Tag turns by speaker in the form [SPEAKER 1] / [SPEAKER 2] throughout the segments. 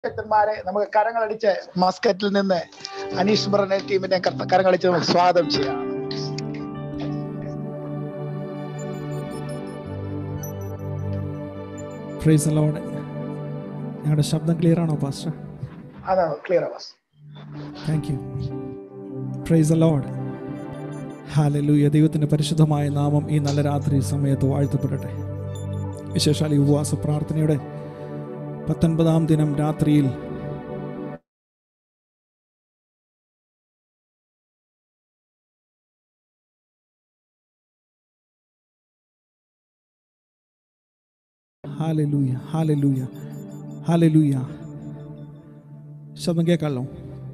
[SPEAKER 1] ശക്തന്മാരെ നമുക്ക് കരങ്ങളടിച്ച് മസ്കറ്റിൽ നിന്ന് അനീഷ് മുറനെ ടീമിനെ കർത്ത- കരങ്ങളടിച്ച് നമുക്ക് സ്വാഗതം ചെയ്യാം
[SPEAKER 2] പ്രൈസ് ലോഡ് ഞങ്ങളുടെ ശബ്ദം ക്ലിയർ ആണോ പാസ്റ്റർ
[SPEAKER 1] അതാണ് ക്ലിയർ ആവാസ്
[SPEAKER 2] thank you praise lord hallelujah ദൈവത്തിൻ്റെ പരിശുദ്ധമായ നാമം ഈ നല്ല രാത്രി സമയത്ത് വാഴ്ത്തപ്പെടട്ടെ വിശേഷാൽ ഈ ഉപവാസ പ്രാർത്ഥനയുടെ പത്തൊൻപതാം ദിനം രാത്രിയിൽ ഹാലലൂയ ഹാലലൂയ ഹാലലൂയ ശബ്ദം കേൾക്കാമല്ലോ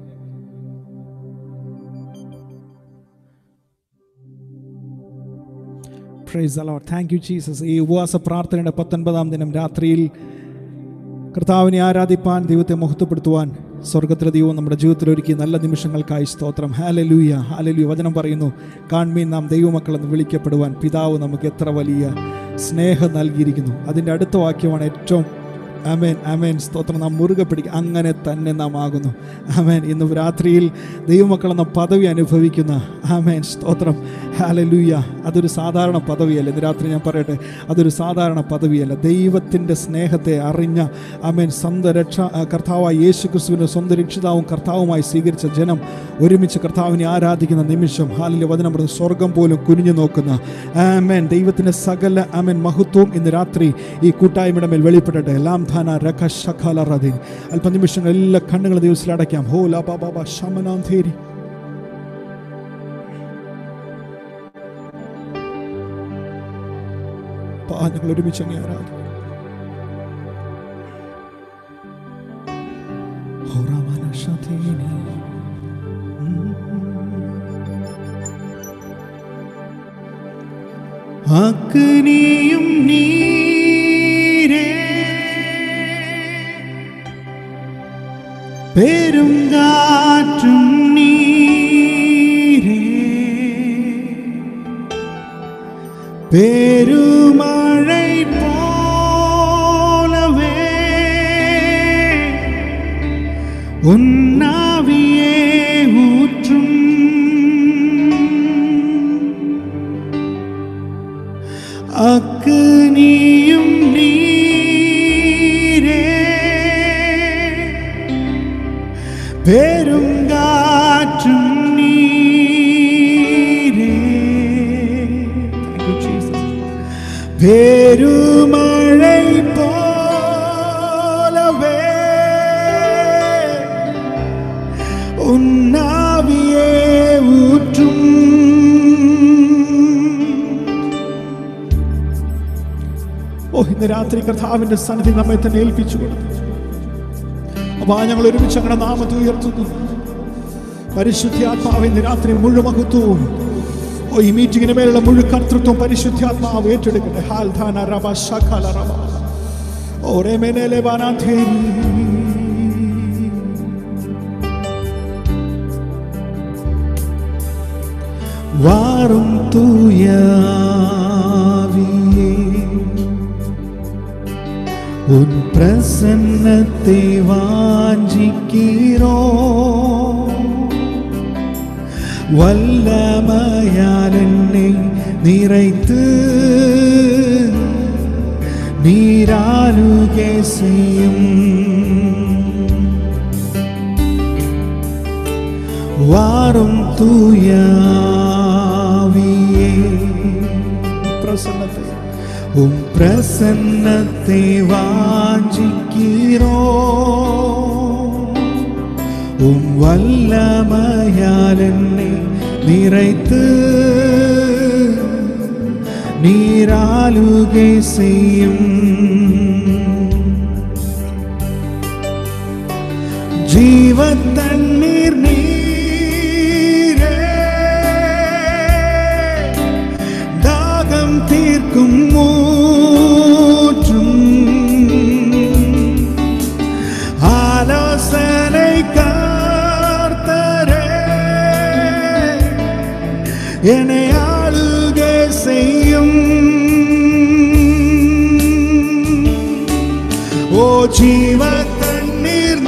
[SPEAKER 2] praise a lot thank you Jesus ഈ ഉപവാസ പ്രാർത്ഥനയുടെ പത്തൊൻപതാം ദിനം രാത്രിയിൽ കർത്താവിനെ ആരാധിപ്പാൻ ദൈവത്തെ മഹത്വപ്പെടുത്തുവാൻ സ്വർഗത്തിലെ ദൈവം നമ്മുടെ ജീവിതത്തിൽ ഒരുക്കി നല്ല നിമിഷങ്ങൾക്കായി സ്തോത്രം ഹാലലൂയ ഹാലലൂയ വചനം പറയുന്നു കാൺമീൻ നാം ദൈവമക്കളെന്ന് വിളിക്കപ്പെടുവാൻ പിതാവ് നമുക്ക് എത്ര വലിയ സ്നേഹം നൽകിയിരിക്കുന്നു അതിൻ്റെ അടുത്ത വാക്യമാണ് ഏറ്റവും അമേൻ അമേൻ സ്തോത്രം നാം മുറുകെ പിടിക്കുക അങ്ങനെ തന്നെ നാം ആകുന്നു അമേൻ ഇന്ന് രാത്രിയിൽ ദൈവമക്കളെന്ന പദവി അനുഭവിക്കുന്ന അമേൻ സ്തോത്രം ഹാലലൂയ അതൊരു സാധാരണ പദവിയല്ല ഇന്ന് രാത്രി ഞാൻ പറയട്ടെ അതൊരു സാധാരണ പദവിയല്ല ദൈവത്തിൻ്റെ സ്നേഹത്തെ അറിഞ്ഞ അമേൻ സ്വന്തം രക്ഷ ആ, കർത്താവായ യേശു ക്രിസ്തുവിൻ്റെ സ്വന്തം രക്ഷിതാവും കർത്താവുമായി സ്വീകരിച്ച ജനം ഒരുമിച്ച് കർത്താവിനെ ആരാധിക്കുന്ന നിമിഷം ഹാലിലെ വചനം പറഞ്ഞ് സ്വർഗം പോലും കുനിഞ്ഞു നോക്കുന്ന ആമേൻ ദൈവത്തിൻ്റെ സകല ആമേൻ മഹത്വവും ഇന്ന് രാത്രി ഈ കൂട്ടായ്മയുടെ മേൽ വെളിപ്പെടട്ടെ എല്ലാം ധാന രഖ ശഖാല റദീൻ അല്പനിമിഷങ്ങൾ എല്ലാ കണ്ണുകളും ദിവസത്തിൽ അടയ്ക്കാം ഹോ ലാ ബാ ബാ ബാ ശമനാം തേരി പാ ഞങ്ങൾ ഒരുമിച്ച് അങ്ങേ ആരാധിക്കും ഹോ രാമന ശതീനി അഗ്നിയും നീരേ പെരുങ്കാറ്റും നീരേ പെരുമഴை പോലവേ ഉന്നാവിയെ ഊற்றும் അഗ്നിയും നീരേ പെരുങ്കാറ്റും നീരേ Thank you, Jesus. പെരുമഴை പോലവേ ഉന്നാവിയെ ഊറ്റും ഓ ഇന്ന് രാത്രി കർത്താവിന്റെ സന്നിധി നമ്മെ തന്നെ ഏൽപ്പിച്ചു കൊടുത്തു അപ്പൊ ആ ഞങ്ങൾ ഒരുമിച്ച് അങ്ങനെ നാമത്തെ ഉയർത്തുന്നു പരിശുദ്ധാത്മാവ് ഇന്ന് രാത്രി മുഴുമഹത്വവും ഓ ഈ മീറ്റിംഗിന് മേലുള്ള മുഴു കർത്തൃത്വം പരിശുദ്ധാത്മാവ് ഏറ്റെടുക്കട്ടെ ഹാൽ ധാന റബ ശഖല റബ ഓ റെമെനേലെ ബാനാഥേരി വാറും தூயாவியே உன் பிரசன்னத்தை வாஞ்சிக்கிறோ வல்லமையால் என்னை நிறைத்து நீராளுகை செய்யும் வாரும் தூயாவியே பிரசன்னத்தை உம் பிரசன்னத்தை வாஞ்சிக்கிறோ உம் வல்லமையால் என்னை நிறைத்து நீராளுகை செய்யும் ജീവ തണ്ണീർ നീരേ ദാഹം തീർക്കും മൂற்றும் ആലോസனை കാർത്തരേ என்னை ஆளுகை செய்யும் ஓ ஜீவ தண்ணீர்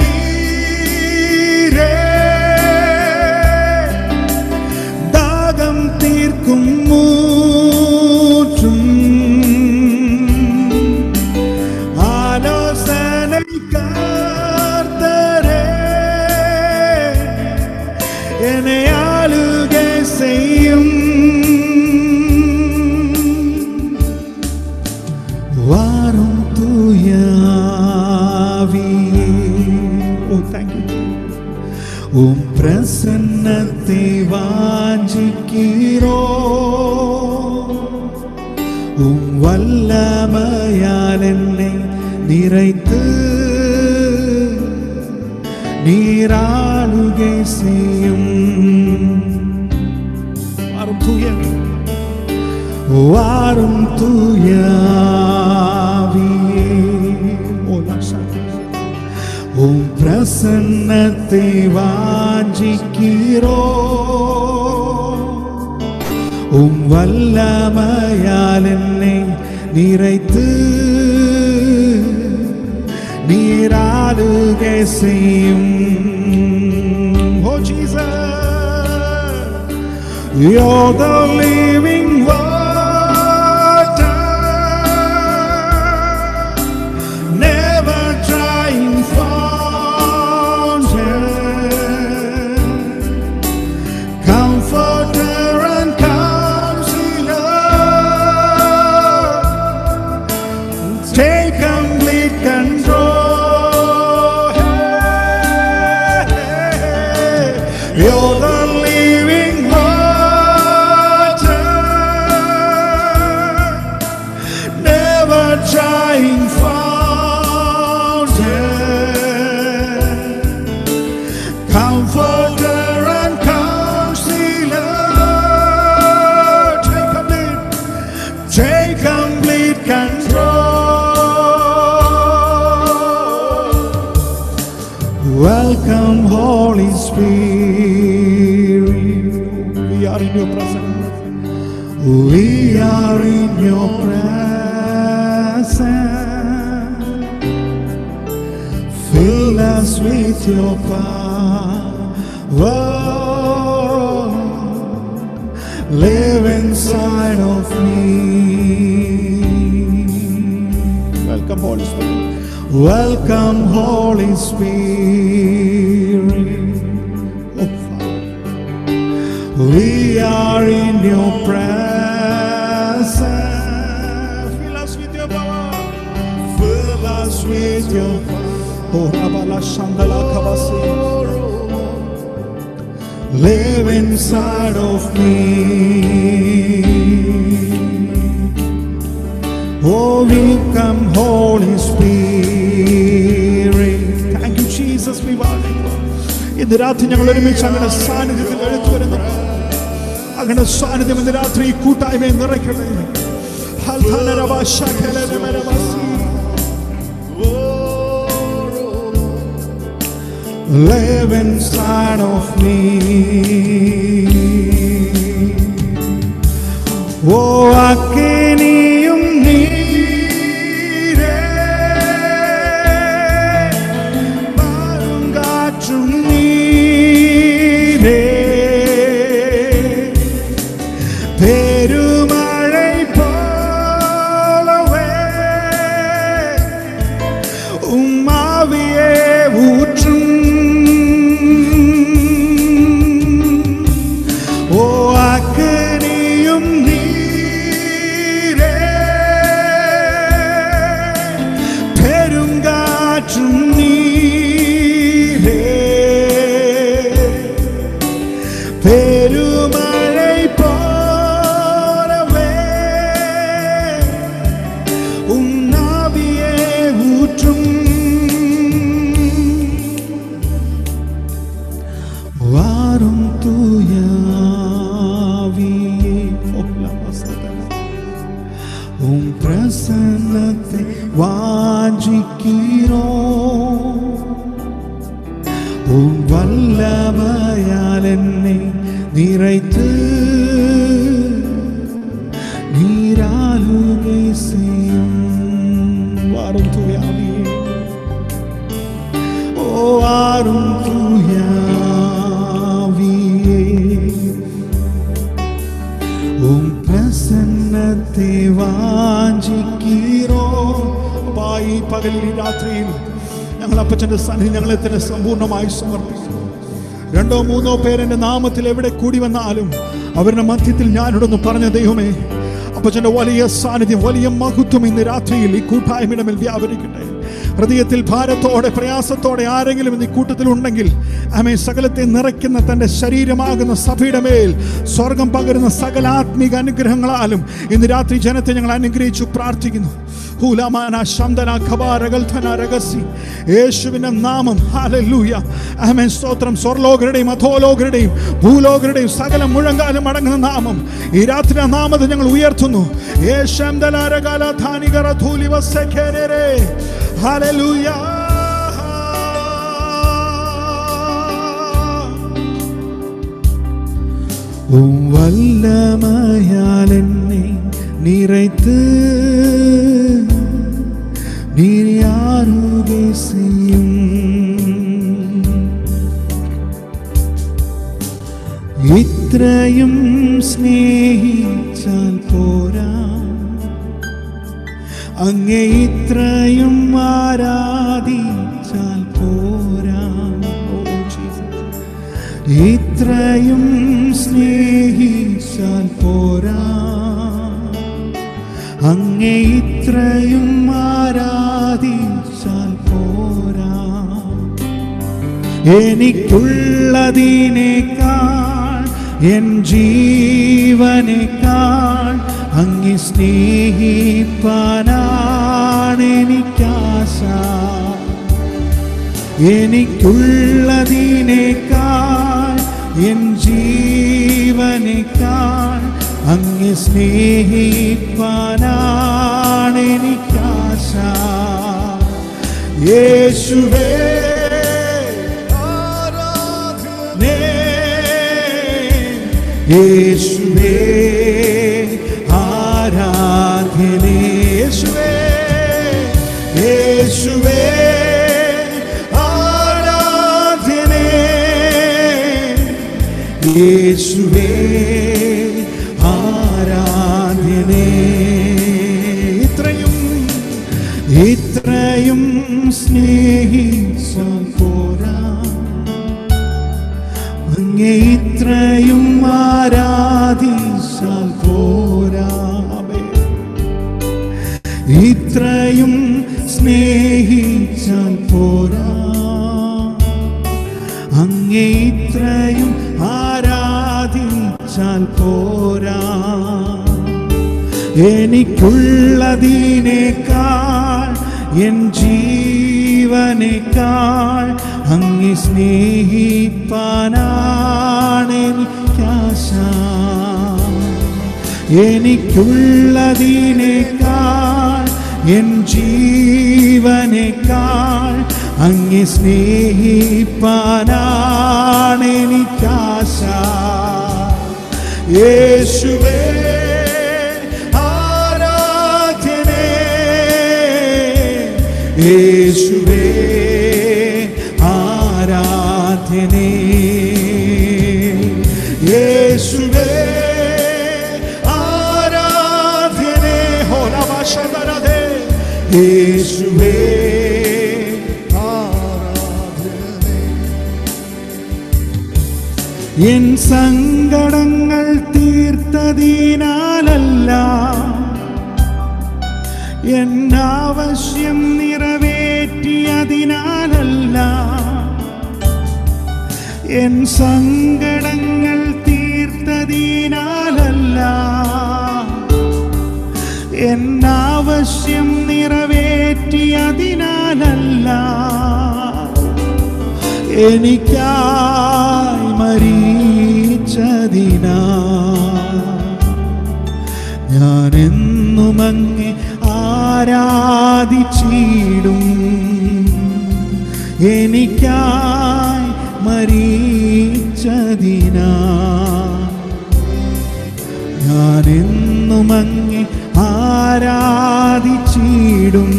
[SPEAKER 2] என்னை ஆளுகை செய்யும் வாரும் தூயாவியே ஓ தேங்க்யூ உம் பிரசன்னத்தை வாஞ்சிக்கிறோ உம் வல்லமையால் என்னை நிறைத்து நீராளுகை செய்யும் வாரும் தூய வாரும் தூயாவியே ஓ லாஷா உம் பிரசன்னத்தை வாஞ்சிக்கிறோ உம் வல்லமையால் என்னை நிறைத்து நீராளுகை செய்யும் O Jesus You're the living water, never drying fountain, comforter and counselor. Take complete control. You're the living water, never drying fountain, comforter and counselor. Take complete, take complete control. Welcome, Holy Spirit. We are in your presence. We are in your presence. Fill us with your power. Live inside of me. Welcome, Holy Spirit. Welcome, Holy Spirit. Oh, Father. We are in your presence. Fill us with your power. Fill us with your power. Oh, Rabala Shandala Kabasi. Live inside of me. Oh, we come, Holy Spirit. Thank you, Jesus. We value you. ഇന്ന് രാത്രി ഞങ്ങൾ ഒരുമിച്ച് അങ്ങനെ സാന്നിധ്യത്തിൽ എടുത്തു വരുന്നു അങ്ങനെ സാന്നിധ്യം ഇന്ന് രാത്രി ഈ കൂട്ടായ്മയെ നിറയ്ക്കണേ ഹൽധനരവശകലനമരവസി. Live inside of me. ഓ അക്കിനിയും നീരേ കാറ്റും നീരേ പെരുമഴை പോലവേ ഉമ്മാവിയെ ഊற்றும் ഓ അഗ്നിയും നീരേ പെരുങ്കാറ്റും നീരേ പെരുമഴை പോലവേ ഉന്നാവിയെ ഊற்றும் വാറും തൂയാവിയെ ഉം പ്രസന്നത്തെ വാഞ്ചിക്കീരോ ഉം വല്ലഭയാൽ എന്നെ നിറയ്ത്ത് നീരാലുകை செய்யும் വാറും തൂയാവിയെ ഓ ആരും തൂയാവിയേ ഉം പ്രസന്നത്തെ വാഞ്ചിക്കീരോ അപ്പാ ഈ പകലിൽ ഈ രാത്രിയിൽ ഞങ്ങൾ അപ്പച്ചൻ്റെ സന്നിധി ഞങ്ങളെ തന്നെ സമ്പൂർണ്ണമായി സമർപ്പിക്കുന്നു രണ്ടോ മൂന്നോ പേരെന്റെ നാമത്തിൽ എവിടെ കൂടി വന്നാലും അവരുടെ മധ്യത്തിൽ ഞാനിടൊന്ന് പറഞ്ഞ ദൈവമേ അപ്പച്ചന്റെ വലിയ സാന്നിധ്യം വലിയ മഹത്വം ഇന്ന് രാത്രിയിൽ ഈ കൂട്ടായ്മയുടെ മേൽ വ്യാപരിക്കട്ടെ ഹൃദയത്തിൽ ഭാരത്തോടെ പ്രയാസത്തോടെ ആരെങ്കിലും ഇന്ന് ഈ കൂട്ടത്തിൽ ഉണ്ടെങ്കിൽ അമേ സകലത്തെ നിറയ്ക്കുന്ന തൻ്റെ ശരീരമാകുന്ന സഭയുടെ മേൽ സ്വർഗം പകരുന്ന സകല ആത്മീക അനുഗ്രഹങ്ങളാലും ഇന്ന് രാത്രി ജനത്തെ ഞങ്ങൾ അനുഗ്രഹിച്ചു പ്രാർത്ഥിക്കുന്നു ഹൂലമാന ശന്തന ഖബാരകൽധന രഹസ്യ യേശുവിൻ്റെ നാമം ഹാലൂയ അഹമേ സ്തോത്രം സ്വർലോകരുടെയും അധോലോകരുടെയും ഭൂലോകരുടെയും സകല മുഴങ്കാലും അടങ്ങുന്ന നാമം ഈ രാത്രി ആ നാമത്തെ ഞങ്ങൾ ഉയർത്തുന്നു ഹല്ലേലൂയ വല്ലമയാൽ എന്നെ നിറയ്ത്ത് നീയാറുകെ ചെയ്യും ഇത്രയും സ്നേഹിച്ചാൽ പോരാ അങ്ങേ ഇത്രയും ആരാധിച്ചാൽ പോരാ ഓ, Jesus. ഇത്രയും സ്നേഹിച്ചാൽ പോരാ അങ്ങേ ഇത്രയും ആരാധിച്ചാൽ പോരാ എനിക്കുള്ളതിനേക്കാൾ എൻ ജീവനേക്കാൾ അങ്ങി സ്നേഹിപ്പാനാണ് എനിക്കാശ എനിക്കുള്ളതിനേക്കാൾ എൻ ജീവനേക്കാൾ അങ്ങ് സ്നേഹിപ്പാനാണ് എനിക്കാശ യേശുവേ ആരാധനേ യേശുവേ ആരാധനേ യേശുവേ യേശുവേ ആരാധനേ യേശുവേ ആരാധനേ ഇത്രയും ഇത്രയും സ്നേഹിച്ചാൽ പോരാ അങ്ങേ ഇത്രയും ആരാധിച്ചാൽ പോരാമേ ഇത്രയും സ്നേഹിച്ചാൽ പോരാ അങ്ങേ ഇത്രയും ആരാധിച്ചാൽ പോരാ എനിക്കുള്ളതിനേക്കാൾ എൻ ജീവനേക്കാൾ അങ്ങി സ്നേഹിപ്പാനാണ് എനിക്കാശ എനിക്കുള്ളതിനേക്കാൾ എൻ ജീവനേക്കാൾ അങ്ങി സ്നേഹിപ്പാനാണ് എനിക്കാശ യേശുവേ ആരാധനേ യേശുവേ ആരാധനേ യേശുവേ ആരാധനേ ഹോലവശതരതേ യേശുവേ ആരാധനേ എൻ സങ്കടങ്ങൾ തീർത്തതിനാലല്ല എൻ ആവശ്യം നിറവേറ്റിയതിനാലല്ല എൻ സങ്കടങ്ങൾ തീർത്തതിനാലല്ല എൻ ആവശ്യം നിറവേറ്റിയതിനാലല്ല എനിക്കായി മരീച്ചതിനാ ഞാൻ എന്നും അങ്ങെ ആരാധിച്ചിടും എനിക്കായി മരീച്ചതിനാ ഞാൻ എന്നും അങ്ങെ ആരാധിച്ചിടും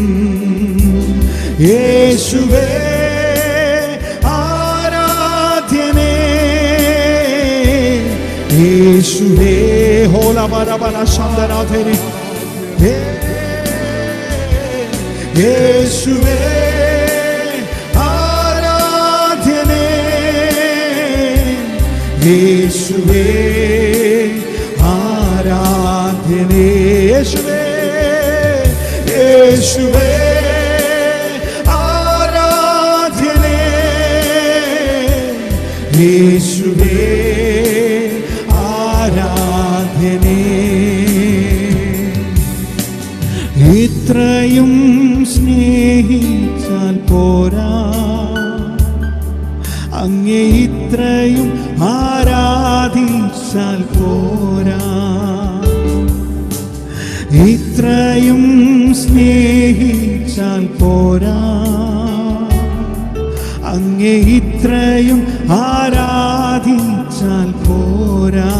[SPEAKER 2] യേശുവേ ആരാധ്യനേ യേശുവേ ഹോലബരബല ശബ്ദനാഥരി യേശുവേ ആരാധ്യനേ യേശുവേ ആരാധ്യനേ യേശുവേ യേശുവേ ആരാധ്യനേ യേശുവേ ആരാധ്യനേ ഇത്രയും സ്നേഹിച്ചാൽ പോരാ അങ്ങേ ഇത്രയും ആരാധിച്ചാൽ പോരാ ഇത്രയും സ്നേഹിച്ചാൽ പോരാ അങ്ങേ ഇത്രയും ആരാധിച്ചാൽ പോരാ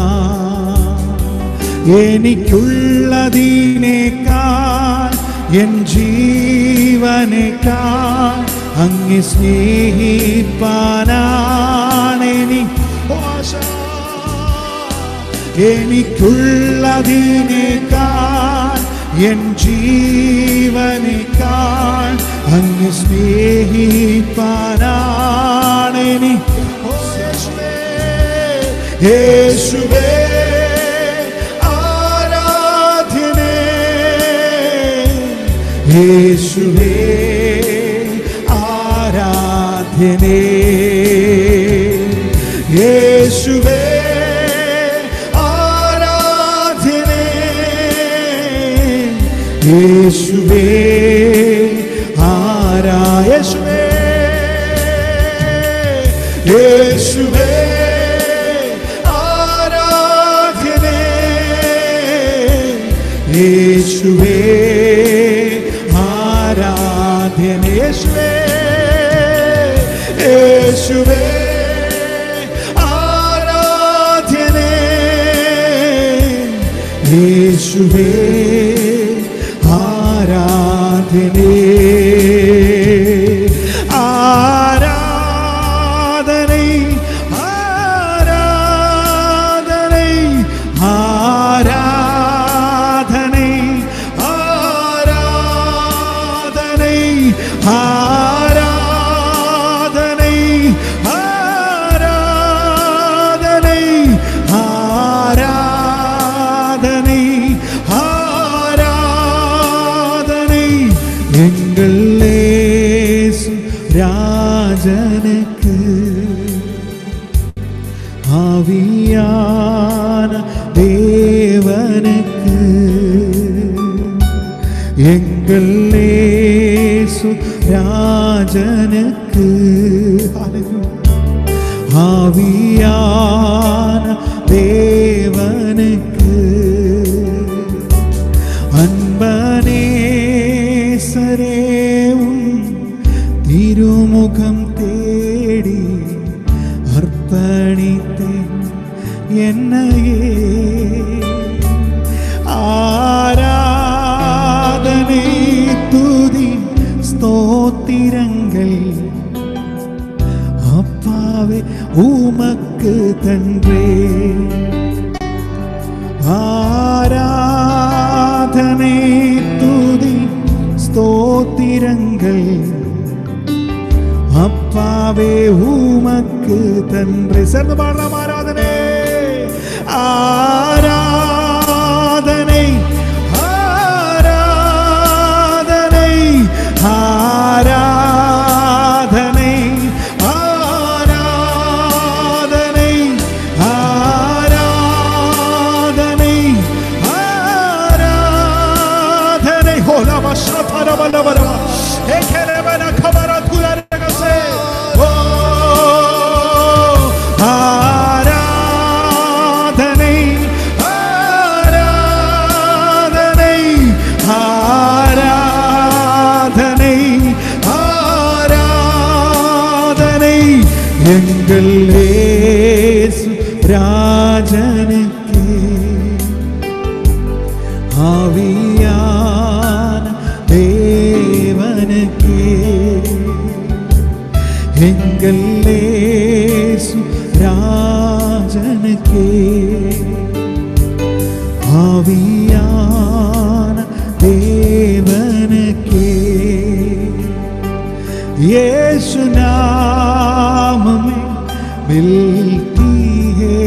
[SPEAKER 2] എനിക്കുള്ളതിനേക്കാൾ എൻ ജീവനേക്കാൾ അങ്ങ് സ്നേഹിപ്പാനാണെനി ആശ എനിക്കുള്ളതിനേക്കാൾ എൻ ജീവനേക്കാൾ അങ്ങ് സ്നേഹിപ്പാനാണെനി ഓ യേശുവേ യേശുവേ ആരാധ്യനേ യേശുവേ ആരാധ്യനേ യേശുവേ ആരാധ്യനേ യേശുവേ ആരാ യേശുവേ യേശുവേ ആരാധ്യനേ യേശുവേ ആരാധ്യനേ യേശുവേ യേശുവേ ആരാധ്യനേ യേശുവേ ആരാധ്യനേ ആരാധനൈ ആരാധനൈ ആരാധനൈ ആരാധനൈ ആരാധനൈ ആരാധനൈ ആരാധനൈ ആരാധനൈ എங்கள் യേசு ராஜனுக்கு ஆவியான தேவனுக்கு எங்கள் യേசു രാജനുക്ക് ആവിயான தேவனுக்கு അൻപനേസരേവും തിരുമുഖം തേടി അർപ്പണിത്തെ എന്നയേ ആരാധനേ തുതി സ്തോത്തിരങ്ങൾ അപ്പാവെ ഉമക്ക് തன்றே ஆராதனை துதி ஸ்தோத்திரங்கள் அப்பாவே உமக்கு தன்று சேர்ந்து பாடலாம் ஆராதனை ஆராதனை ஆராதனை ஆராதனை ஆராதனை ஆராதனை ஆராதனை ஹோலம ஷபரபலபரப ஏகரபன கபர துலரகசே ஓ ஆராதனை ஆராதனை ஆராதனை ஆராதனை எங்கள் இயேசு ராஜனுக்கே ஆவியான தேவனுக்கே எங்கள் இயேசு ராஜனுக்கே ஆவியான தேவனுக்கே இயேசு நாமமே மில்கி है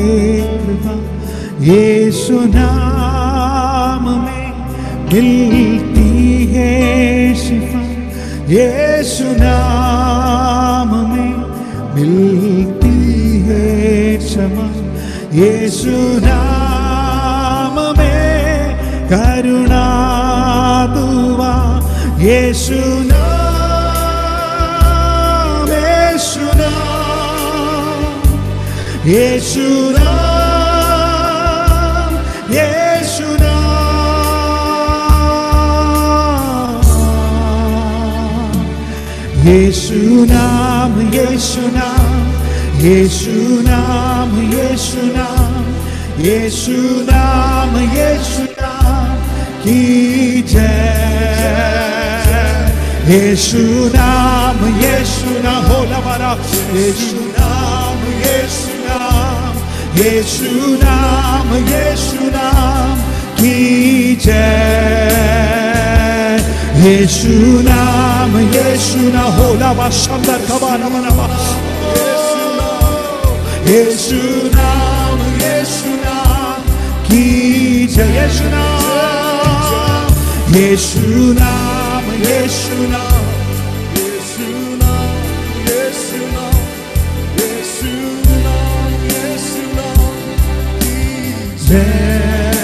[SPEAKER 2] यीशु नाम में मिलती है शिफा यीशु नाम में मिलती है क्षमा यीशु नाम में करुणा दुआ यीशु नाम यीशु नाम यीशु नाम यीशु नाम यीशु नाम यीशु नाम यीशु नाम यीशु नाम यीशु नाम यीशु नाम की जय यीशु नाम यीशु नाम हो हमारा यीशु नाम यीशु नाम यीशु नाम यीशु नाम की जय यीशु नाम यीशु नाम हो लवा शंदर कबाना मनवा यीशु नाम यीशु नाम की जय यीशु नाम यीशु नाम यीशु नाम
[SPEAKER 3] यीशु नाम यीशु नाम यीशु नाम यीशु नाम
[SPEAKER 2] जय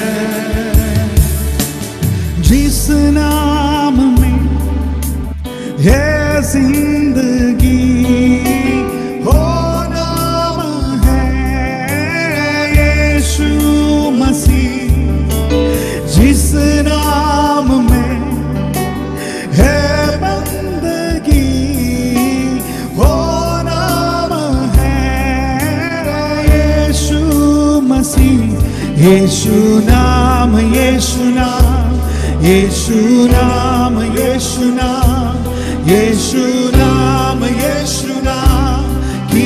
[SPEAKER 2] जिस नाम में है जिंदगी हो नाम है यीशु मसीह जिस नाम में है बंदगी वो नाम है यीशु मसीह यीशु नाम यीशु नाम यीशु नाम यीशु नाम यीशु नाम यीशु नाम की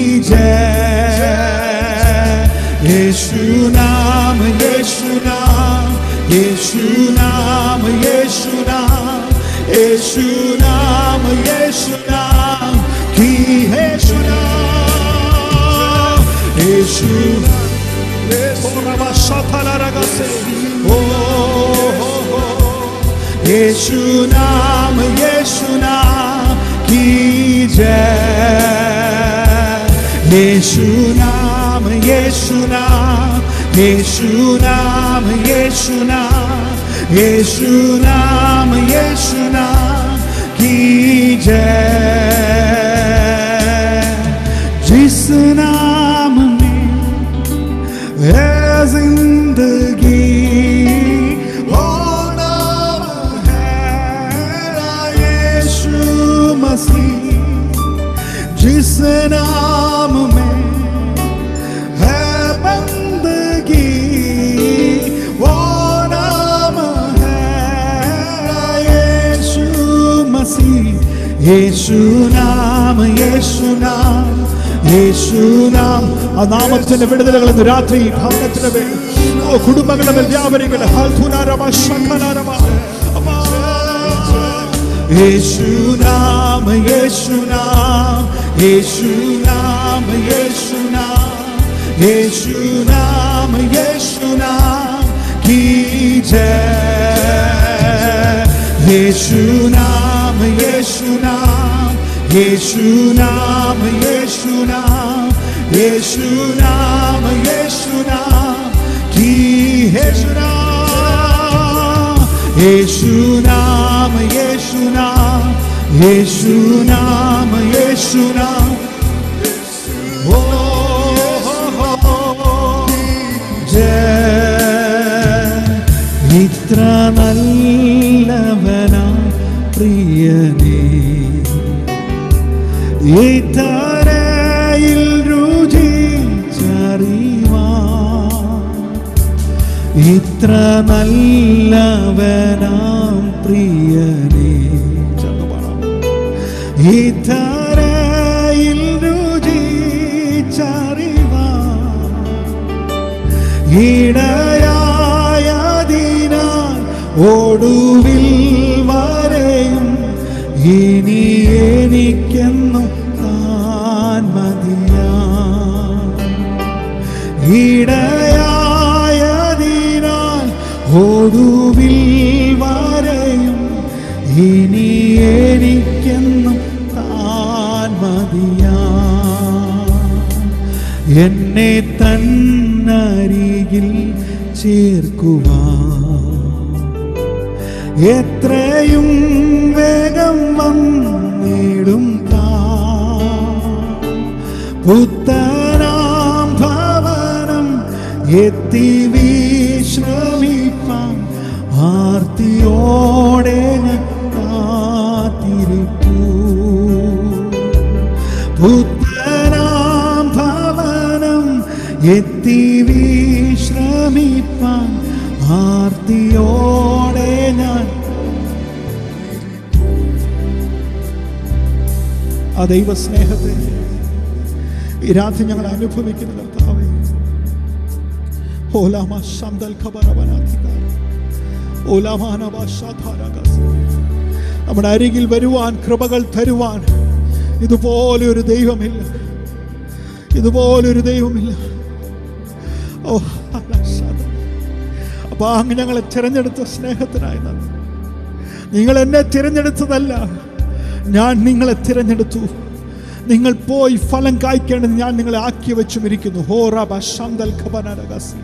[SPEAKER 2] जय यीशु नाम यीशु नाम यीशु नाम यीशु नाम यीशु नाम यीशु नाम की है नाम यीशु ओ यीशु नाम यीशु नाम की जय यीशु नाम यीशु नाम यीशु नाम यीशु नाम यीशु नाम यीशु नाम की जय जिस नाम में है जिंदगी वो नाम है यीशु मसीह जिस नाम में है बंदगी वो नाम है यीशु मसीह യേശു നാം യേശു നാം യേശു നാം ആ നാമത്തിന്റെ വിടുതലുകൾ ഇന്ന് രാത്രി ഭവനത്തിന് മേൽ ഓ കുടുംബങ്ങളുടെ മേൽ വ്യാപരികളെ യേശു നാം യേശു നാം യേശു നാം യേശു നാം യേശു നാം യേശു നാം की जय यीशु नाम यीशु नाम यीशु नाम यीशु नाम यीशु नाम यीशु नाम की यीशु नाम यीशु नाम यीशु नाम यीशु नाम यीशु नाम ओ ജയ ഇത്ര നല്ലവനാ പ്രിയനേ ഇതരയിൽ രുചിച്ചറിവാ ഇത്ര നല്ലവനാം പ്രിയനേ ചേർന്ന് പാടാം ഇതരയിൽ രുചിച്ചറിവാ ഇടയായതിനാൽ ഒടുവിൽ വരെയും ഇനി എനിക്കെന്നും താൻ മതിയാ ഇടയായതിനാൽ ഒടുവിൽ വരെയും ഇനി എനിക്കെന്നും താൻ മതിയാ എന്നെ തന്നരികിൽ ചേർക്കുവാൻ എത്രയും വേഗം വന്നിടും പുത്തനാം ഭവനം എത്തി വിശ്രമിപ്പാൻ ആർത്തിയോടെ ഞാൻ കാത്തിരിപ്പൂ പുത്തനാം ഭവനം എത്തി വിശ്രമിപ്പാൻ ആർത്തിയോടെ ഞാൻ ആ ദൈവ സ്നേഹത്തെ ഈ രാത്രി ഞങ്ങൾ അനുഭവിക്കുന്ന കർത്താവേ ഓലാമ ശന്തൽ ഖബറവനാധികാര ഓലാമാനവ ശാധാരകസ് നമ്മുടെ അരികിൽ വരുവാൻ കൃപകൾ തരുവാൻ ഇതുപോലെ ഒരു ദൈവമില്ല ഇതുപോലെ ഒരു ദൈവമില്ല ഓ അലശാദ. അപ്പൊ അങ്ങ് ഞങ്ങളെ തിരഞ്ഞെടുത്ത സ്നേഹത്തിനായി നന്ദി നിങ്ങൾ എന്നെ തിരഞ്ഞെടുത്തതല്ല ഞാൻ നിങ്ങളെ തിരഞ്ഞെടുത്തു നിങ്ങൾ പോയി ഫലം കായ്ക്കേണ്ടത് ഞാൻ നിങ്ങളെ ആക്കി വെച്ചും ഇരിക്കുന്നു ഹോ റബ ശന്തൽ ഖബനരഗസി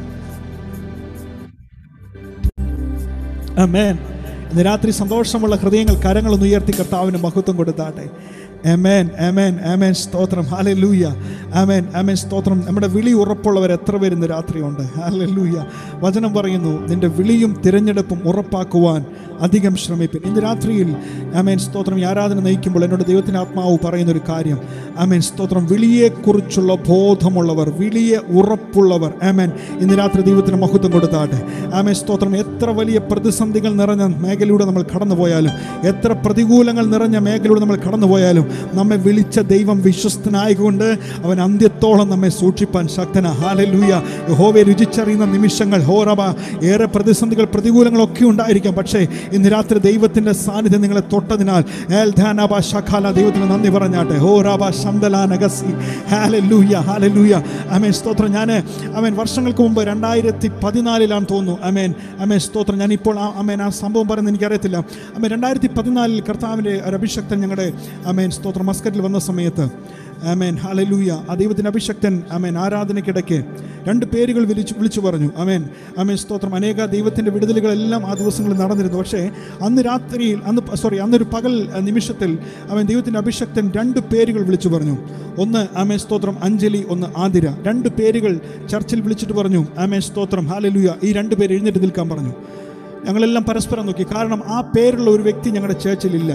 [SPEAKER 2] അമേൻ ഇന്ന് രാത്രി സന്തോഷമുള്ള ഹൃദയങ്ങൾ കരങ്ങളൊന്ന് ഉയർത്തി കർത്താവിന് മഹത്വം കൊടുത്താട്ടെ അമേൻ അമേൻ അമേൻ സ്തോത്രം ഹാലലൂയ അമേൻ അമേൻ സ്തോത്രം നമ്മുടെ വിളി ഉറപ്പുള്ളവർ എത്ര പേര് ഇന്ന് രാത്രിയുണ്ട് ഹാലലൂയ വചനം പറയുന്നു നിന്റെ വിളിയും തിരഞ്ഞെടുപ്പും ഉറപ്പാക്കുവാൻ അധികം ശ്രമിപ്പിൻ ഇന്ന് രാത്രിയിൽ അമേൻ സ്തോത്രം ഈ ആരാധന നയിക്കുമ്പോൾ എന്നോട് ദൈവത്തിന് ആത്മാവ് പറയുന്ന ഒരു കാര്യം അമേൻ സ്തോത്രം വിളിയെക്കുറിച്ചുള്ള ബോധമുള്ളവർ വിളിയെ ഉറപ്പുള്ളവർ അമേൻ ഇന്ന് രാത്രി ദൈവത്തിന് മഹത്വം കൊടുത്താട്ടെ ആമേൻ സ്തോത്രം എത്ര വലിയ പ്രതിസന്ധികൾ നിറഞ്ഞ മേഖലയിലൂടെ നമ്മൾ കടന്നുപോയാലും എത്ര പ്രതികൂലങ്ങൾ നിറഞ്ഞ മേഖലയിലൂടെ നമ്മൾ കടന്നുപോയാലും നമ്മെ വിളിച്ച ദൈവം വിശ്വസ്തനായതുകൊണ്ട് അവൻ അന്ത്യത്തോളം നമ്മെ സൂക്ഷിപ്പാൻ ശക്തന ഹാലലൂയ യഹോവയെ രുചിച്ചറിയുന്ന നിമിഷങ്ങൾ ഹോറബ ഏറെ പ്രതിസന്ധികൾ പ്രതികൂലങ്ങളൊക്കെ ഉണ്ടായിരിക്കാം പക്ഷേ ഇന്ന് രാത്രി ദൈവത്തിൻ്റെ സാന്നിധ്യം നിങ്ങളെ തൊട്ടതിനാൽ ഏൽ ധ്യാനാബ ശഖാല ദൈവത്തിന് നന്ദി പറഞ്ഞാട്ടെ ഹോറാബ ശന്തല നഗസി ഹാലലൂയ ഹാലലൂയ അമേൻ സ്തോത്രം ഞാൻ അമേൻ വർഷങ്ങൾക്ക് മുമ്പ് രണ്ടായിരത്തി പതിനാലിലാണ് തോന്നുന്നു അമേൻ അമേൻ സ്തോത്രം ഞാൻ ഇപ്പോൾ ആ അമേൻ ആ സംഭവം പറയുന്നത് എനിക്കറിയത്തില്ല അമേൻ രണ്ടായിരത്തി പതിനാലിൽ കർത്താവിൻ്റെ ഒരു അഭിഷക്തൻ ഞങ്ങളുടെ അമേൻ സ്തോത്രം മസ്കറ്റിൽ വന്ന സമയത്ത് അമേൻ ഹലലൂയ ആ ദൈവത്തിൻ്റെ അഭിഷക്തൻ അമേൻ ആരാധനയ്ക്കിടയ്ക്ക് രണ്ട് പേരുകൾ വിളിച്ചു വിളിച്ചു പറഞ്ഞു അമേൻ അമേൻ സ്തോത്രം അനേക ദൈവത്തിൻ്റെ വിടുതലുകളെല്ലാം ആ ദിവസങ്ങളിൽ നടന്നിരുന്നു പക്ഷേ അന്ന് രാത്രിയിൽ അന്ന് സോറി അന്നൊരു പകൽ അഹ്, നിമിഷത്തിൽ അവൻ ദൈവത്തിൻ്റെ അഭിഷക്തൻ രണ്ട് പേരുകൾ വിളിച്ചു പറഞ്ഞു ഒന്ന് ആമേ സ്തോത്രം അഞ്ജലി ഒന്ന് ആതിര രണ്ട് പേരുകൾ ചർച്ചിൽ വിളിച്ചിട്ട് പറഞ്ഞു ആമേ സ്തോത്രം ഹാലലൂയ ഈ രണ്ട് പേര് എഴുന്നേറ്റ് നിൽക്കാൻ പറഞ്ഞു ഞങ്ങളെല്ലാം പരസ്പരം നോക്കി കാരണം ആ പേരുള്ള ഒരു വ്യക്തി ഞങ്ങളുടെ ചേർച്ചിലില്ല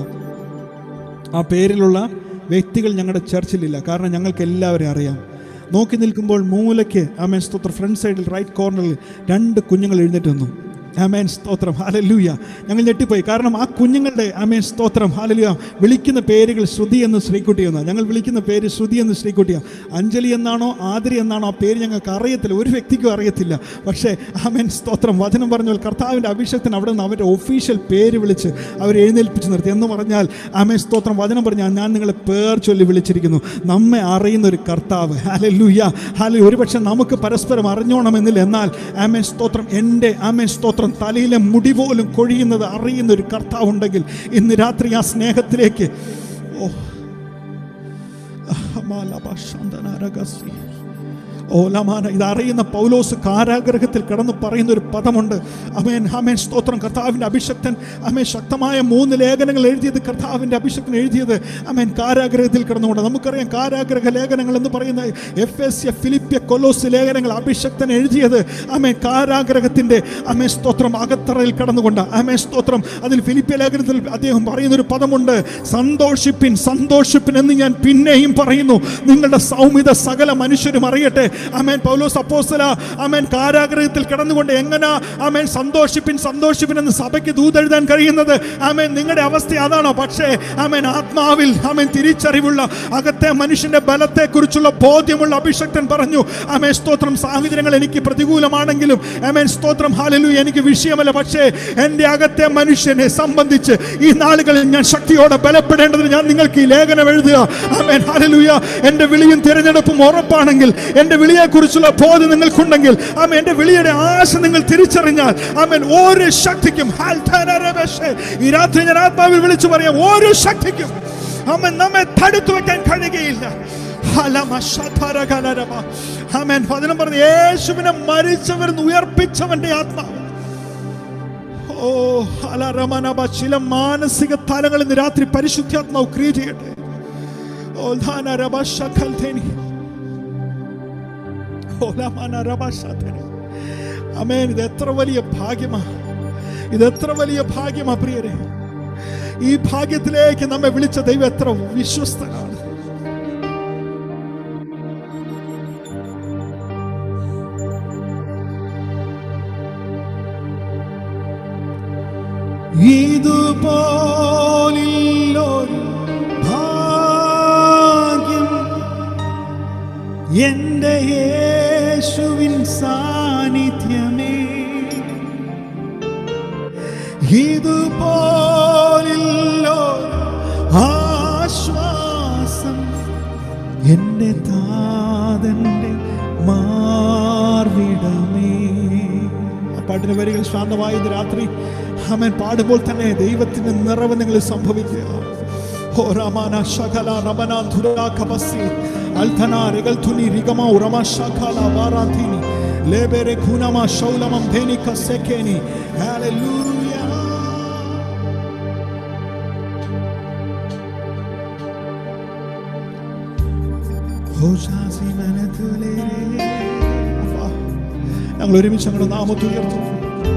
[SPEAKER 2] ആ പേരിലുള്ള വ്യക്തികൾ ഞങ്ങളുടെ ചർച്ചിലില്ല കാരണം ഞങ്ങൾക്ക് എല്ലാവരെയും അറിയാം നോക്കി നിൽക്കുമ്പോൾ മൂലയ്ക്ക് ആമേൻ സ്തോത്രം ഫ്രണ്ട് സൈഡിൽ റൈറ്റ് കോർണറിൽ രണ്ട് കുഞ്ഞുങ്ങൾ എഴുന്നേറ്റ് നിന്നു ആമേൻ സ്തോത്രം ഹാലലൂയ ഞങ്ങൾ ഞെട്ടിപ്പോയി കാരണം ആ കുഞ്ഞുങ്ങളുടെ ആമേൻ സ്തോത്രം ഹാലലൂയ വിളിക്കുന്ന പേരുകൾ ശ്രുതി എന്ന് ശ്രീകുട്ടി എന്നാണ് ഞങ്ങൾ വിളിക്കുന്ന പേര് ശ്രുതി എന്ന് ശ്രീകുട്ടിയാണ് അഞ്ജലി എന്നാണോ ആതിരി എന്നാണോ ആ പേര് ഞങ്ങൾക്ക് അറിയത്തില്ല ഒരു വ്യക്തിക്കും അറിയത്തില്ല പക്ഷേ ആമേൻ സ്തോത്രം വചനം പറഞ്ഞാൽ കർത്താവിൻ്റെ അഭിഷേകത്തിന് അവിടെ നിന്ന് അവരുടെ ഒഫീഷ്യൽ പേര് വിളിച്ച് അവരെ എഴുന്നേൽപ്പിച്ച് നിർത്തി എന്ന് പറഞ്ഞാൽ ആമേൻ സ്തോത്രം വചനം പറഞ്ഞാൽ ഞാൻ നിങ്ങളെ പേർ ചൊല്ലി വിളിച്ചിരിക്കുന്നു നമ്മെ അറിയുന്ന ഒരു കർത്താവ് ഹാലലൂയ ഹാല ഒരുപക്ഷെ നമുക്ക് പരസ്പരം അറിഞ്ഞോണമെന്നില്ല എന്നാൽ ആമേൻ സ്തോത്രം എൻ്റെ ആമേൻ സ്തോത്രം തലയിലെ മുടി പോലും കൊഴിയുന്നത് അറിയുന്ന ഒരു കർത്താവ് ഉണ്ടെങ്കിൽ ഇന്ന് രാത്രി ആ സ്നേഹത്തിലേക്ക് ഓ അഹമാലബാഷാന്തനാരഗസി. ഓലമാന ഇത് അറിയുന്ന പൗലോസ് കാരാഗ്രഹത്തിൽ കിടന്ന് പറയുന്ന ഒരു പദമുണ്ട് അമേൻ അമേൻ സ്തോത്രം കർത്താവിൻ്റെ അഭിഷക്തൻ അമേൻ ശക്തമായ മൂന്ന് ലേഖനങ്ങൾ എഴുതിയത് കർത്താവിൻ്റെ അഭിഷക്തൻ എഴുതിയത് അമേൻ കാരാഗ്രഹത്തിൽ കിടന്നുകൊണ്ട് നമുക്കറിയാം കാരാഗ്രഹ ലേഖനങ്ങൾ എന്ന് പറയുന്ന എഫ് എസ് എ ഫിലിപ്പ്യ കൊലോസ് ലേഖനങ്ങൾ അഭിഷക്തൻ എഴുതിയത് അമേൻ കാരാഗ്രഹത്തിൻ്റെ അമേൻ സ്തോത്രം അകത്തറയിൽ കിടന്നുകൊണ്ട് അമേൻ സ്തോത്രം അതിൽ ഫിലിപ്പ്യ ലേഖനത്തിൽ അദ്ദേഹം പറയുന്ന ഒരു പദമുണ്ട് സന്തോഷിപ്പിൻ സന്തോഷിപ്പിൻ എന്ന് ഞാൻ പിന്നെയും പറയുന്നു നിങ്ങളുടെ സൗമ്യത സകല മനുഷ്യരും അറിയട്ടെ അമേൻ പൗലോസ് അപ്പോസ്തല അമേൻ കാരാഗ്രഹത്തിൽ കിടന്നുകൊണ്ട് എങ്ങനെ അമേൻ സന്തോഷിപ്പിൻ സന്തോഷിപ്പിൻ എന്ന് സഭയ്ക്ക് ദൂതെഴുതാൻ കഴിയുന്നത് അമേൻ നിങ്ങളുടെ അവസ്ഥ അതാണോ പക്ഷേ അമേൻ ആത്മാവിൽ അമേൻ തിരിച്ചറിവുള്ള അകത്തെ മനുഷ്യന്റെ ബലത്തെക്കുറിച്ചുള്ള ബോധ്യമുള്ള അഭിഷക്തൻ പറഞ്ഞു അമേൻ സ്തോത്രം സാഹചര്യങ്ങൾ എനിക്ക് പ്രതികൂലമാണെങ്കിലും അമേൻ സ്തോത്രം ഹാലലു എനിക്ക് വിഷയമല്ല പക്ഷേ എൻ്റെ അകത്തെ മനുഷ്യനെ സംബന്ധിച്ച് ഈ നാളുകളിൽ ഞാൻ ശക്തിയോടെ ബലപ്പെടേണ്ടതിന് ഞാൻ നിങ്ങൾക്ക് ഈ ലേഖനം എഴുതുക അമേൻ ഹാലലൂയ എൻ്റെ വിളിയും തിരഞ്ഞെടുപ്പും ഉറപ്പാണെങ്കിൽ എൻ്റെ വിളിയെക്കുറിച്ചുള്ള ബോധം നിങ്ങൾക്കുണ്ടെങ്കിൽ ആമേൻ എൻ്റെ വിളിയുടെ ആശ നിങ്ങൾ തിരിച്ചറിഞ്ഞാൽ ആമേൻ ഒരു ശക്തിക്കും ഹാൽഥാനരബശേ. ഈ രാത്രി ഞാൻ ആത്മാവിൽ വിളിച്ചു പറയാം ഒരു ശക്തിക്കും ആമേൻ നമ്മെ തടുത്തു വെക്കാൻ കഴിയുകയില്ല ഹലമശധരകലരമ. ആമേൻ വചനം പറഞ്ഞു യേശുവിനെ മരിച്ചവരിൽ ഉയർപ്പിച്ചവന്റെ ആത്മാവ് ഓ ഹലരമനബ ചില മാനസിക തലങ്ങൾ ഇന്ന് രാത്രി പരിശുദ്ധാത്മാവ് ക്രിയ ചെയ്യട്ടെ ഓ ധാനരബ ശഖൽധേനി. ഓ ലമനരബ ശധനി. ആമേൻ ഇത് എത്ര വലിയ ഭാഗ്യമാ ഇത് എത്ര വലിയ ഭാഗ്യമാ പ്രിയരെ ഈ ഭാഗ്യത്തിലേക്ക് നമ്മെ വിളിച്ച ദൈവം എത്ര വിശ്വസ്തനാണ് ഇതുപോലില്ലൊരു ഭാഗ്യം എന്റെ യേശുവിൻ സാന്നിധ്യമേ ഇതുപോലില്ലൊരു ആശ്വാസം എന്റെ താതന്റെ മാർവിടമേ ആ പാട്ടിന്റെ വരികൾ ശാന്തമായ ഇന്ന് രാത്രി അവൻ പാടുമ്പോൾ തന്നെ ദൈവത്തിന്റെ നിറവ് നിങ്ങൾ സംഭവിക്കുക ഓ റമാന ശകല റമന ധുരാ കബസി അൽഥന രഗൽഥുനി റിഗമ ഉറമ ശകല വാരാന്തിനി ലേബെരെ ഖുനമ ശൗലമം ധേനി കസെക്കേനി ഹല്ലേലൂയ ഹോശാസി മനതുലേ അപ്പാ, ഞങ്ങൾ ഒരുമിച്ച് ഞങ്ങളുടെ നാമത്തിൽ ഉയർത്തുന്നു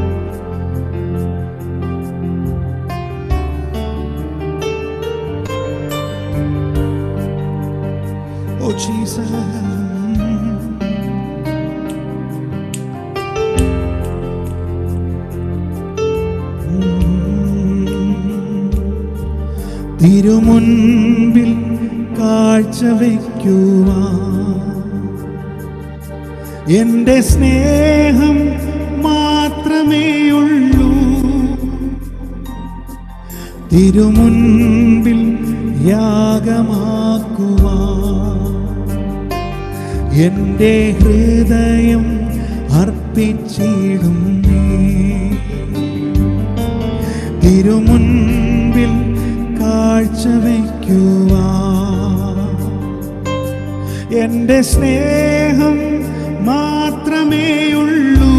[SPEAKER 2] Oh Jesus. തിരുമുൻപിൽ കാഴ്ചവെക്കുവാ എന്റെ സ്നേഹം മാത്രമേ ഉള്ളൂ തിരുമുൻപിൽ യാഗമാക്കുവാ എന്റെ ഹൃദയം അർപ്പിച്ചിടും തിരുമുൻപിൽ കാഴ്ചവെക്കുവാ എന്റെ സ്നേഹം മാത്രമേ ഉള്ളൂ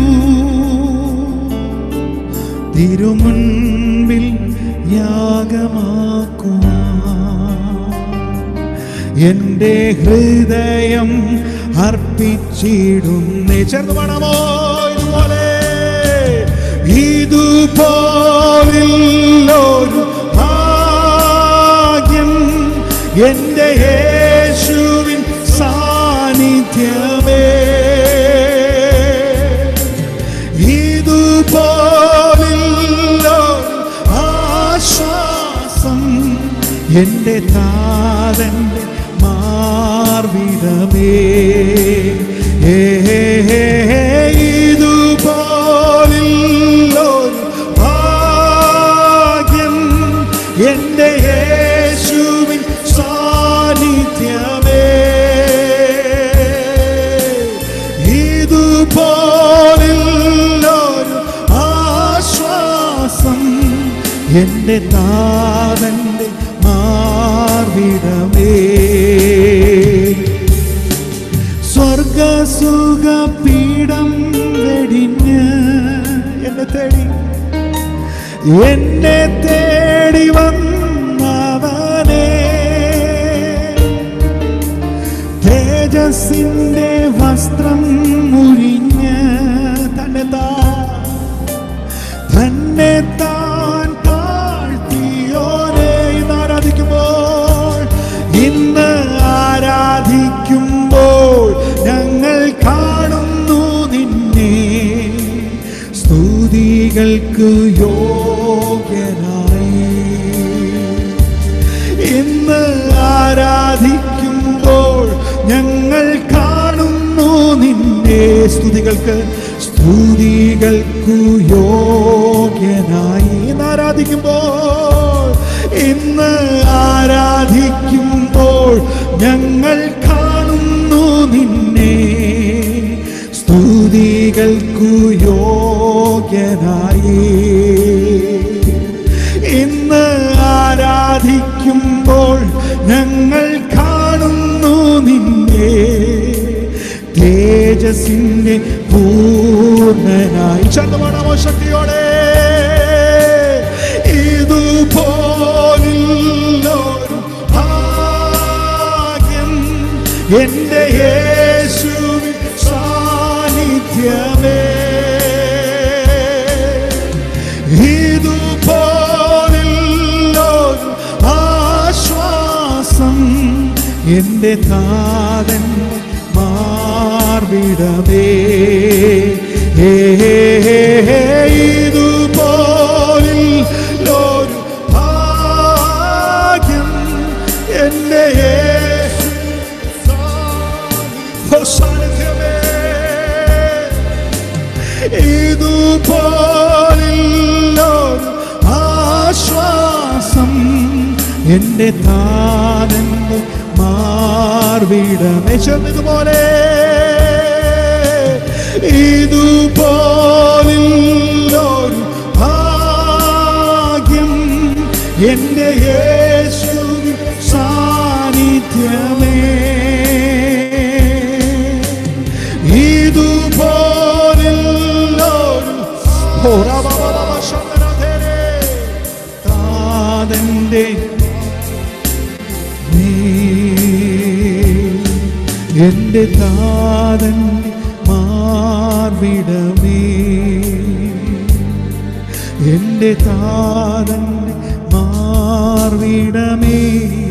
[SPEAKER 2] തിരുമുൻപിൽ യാഗമാക്കുവാ എന്റെ ഹൃദയം അർപ്പിച്ചിടുന്നേ ചേർന്ന് പാടാമോ ഇതുപോലെ ഇതുപോലൊരു ഭാഗ്യം എന്റെ യേശുവിൻ സാന്നിധ്യമേ ഇതുപോലൊരു ആശ്വാസം എന്റെ താതന്റെ മാർവിടമേ ഏ, ഇതുപോലൊരു ഭാഗ്യം എന്റെ യേശുവിൻ സാന്നിധ്യമേ ഇതുപോലൊരു ആശ്വാസം എന്റെ താതന്റെ മാർവിടമേ സ്വർഗസുഖ പീഠം വെടിഞ്ഞ് എന്നെ തേടി എന്നെ തേടി വന്നവനെ തേജസ്സിന്റെ വസ്ത്രം മുരിഞ്ഞ് തന്നെ താ തന്നെ താൻ താഴ്ത്തിയോനെ ഇന്ന് ആരാധിക്കുമ്പോൾ ഇന്ന് ആരാധിക്കുമ്പോൾ ഞങ്ങൾ കാണുന്നു നിന്നെ സ്തുതികൾക്ക് യോഗ്യനായി ഇന്ന് ആരാധിക്കുമ്പോൾ ഞങ്ങൾ കാണുന്നു നിന്നെ സ്തുതികൾക്ക് സ്തുതികൾക്കു യോഗ്യനായി ഇന്ന് ആരാധിക്കുമ്പോൾ ഇന്ന് ആരാധിക്കുമ്പോൾ ഞങ്ങൾ കാണുന്നു നിന്നെ സ്തുതികൾക്കു യോഗ്യനായി ഇന്ന് ആരാധിക്കുമ്പോൾ ഞങ്ങൾ കാണുന്നു നിന്നെ തേജസിന്റെ പൂർണ്ണനായി ചന്ദ്രമണമോ ശക്തിയോടെ ഇതുപോലുള്ളൊരു ഭാഗ്യം എന്റെ യേശുവിൻ സാന്നിധ്യമേ ഇതുപോലുള്ളൊരു ആശ്വാസം എന്റെ താതൻ മാർവിടമേ ഹേ, ഹേ, ഹേ, ഹേ, ഇതുപോലുള്ളൊരു ഭാഗ്യം എന്റെ യേശു ഓ സാന്നിധ്യമേ ഇതുപോലുള്ളൊരു ആശ്വാസം എന്റെ താതന്റെ മാർവിടമേ ചെന്നതുപോലെ ഇതുപോലുള്ളൊരു ഭാഗ്യം എന്റെ യേശു സാന്നിധ്യമേ ഇതുപോലുള്ളൊരു താതന്റെ നീ എന്റെ താതന്റെ മാർവിടമേ എന്റെ താതന്റെ മാർവിടമേ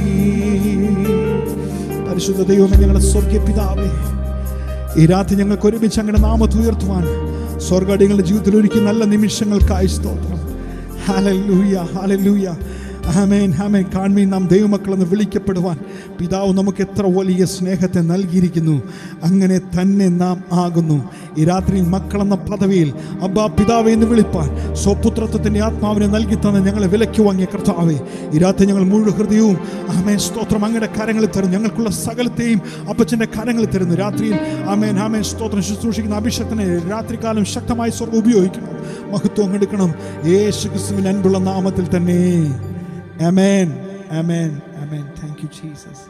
[SPEAKER 2] പരിശുദ്ധ ദൈവമേ ഞങ്ങളുടെ സ്വർഗീയ പിതാവേ ഈ രാത്രി ഞങ്ങൾക്ക് ഒരുമിച്ച് അങ്ങനെ നാമത്ത് ഉയർത്തുവാൻ സ്വർഗടികളുടെ ജീവിതത്തിൽ ഒരുക്കി നല്ല നിമിഷങ്ങൾക്കായി സ്തോത്രം ഹാലൂയ ഹാലൂയ ആമേൻ ആമേൻ കാൺമീൻ നാം ദൈവമക്കളെന്ന് വിളിക്കപ്പെടുവാൻ പിതാവ് നമുക്ക് എത്ര വലിയ സ്നേഹത്തെ നൽകിയിരിക്കുന്നു അങ്ങനെ തന്നെ നാം ആകുന്നു ഈ രാത്രിയിൽ മക്കളെന്ന പദവിയിൽ അബ്ബാ പിതാവെ എന്ന് വിളിപ്പാൻ സ്വപുത്രത്വത്തിൻ്റെ ആത്മാവിനെ നൽകി തന്ന ഞങ്ങളെ വിലയ്ക്ക് വാങ്ങിയ കർത്താവെ ഈ രാത്രി ഞങ്ങൾ മുഴുവൻ ഹൃദയവും ആമേൻ സ്തോത്രം അങ്ങയുടെ കരങ്ങളിൽ തരുന്നു ഞങ്ങൾക്കുള്ള സകലത്തെയും അപ്പച്ചൻ്റെ കരങ്ങളിൽ തരുന്നു രാത്രിയിൽ ആമേൻ ആമേൻ സ്തോത്രം ശുശ്രൂഷിക്കുന്ന അഭിഷേകത്തിനെ രാത്രികാലം ശക്തമായി സ്വർഗ്ഗം ഉപയോഗിക്കണം മഹത്വം എടുക്കണം യേശു ക്രിസ്തുവിൻ അൻപുള്ള നാമത്തിൽ തന്നെ amen amen amen thank you Jesus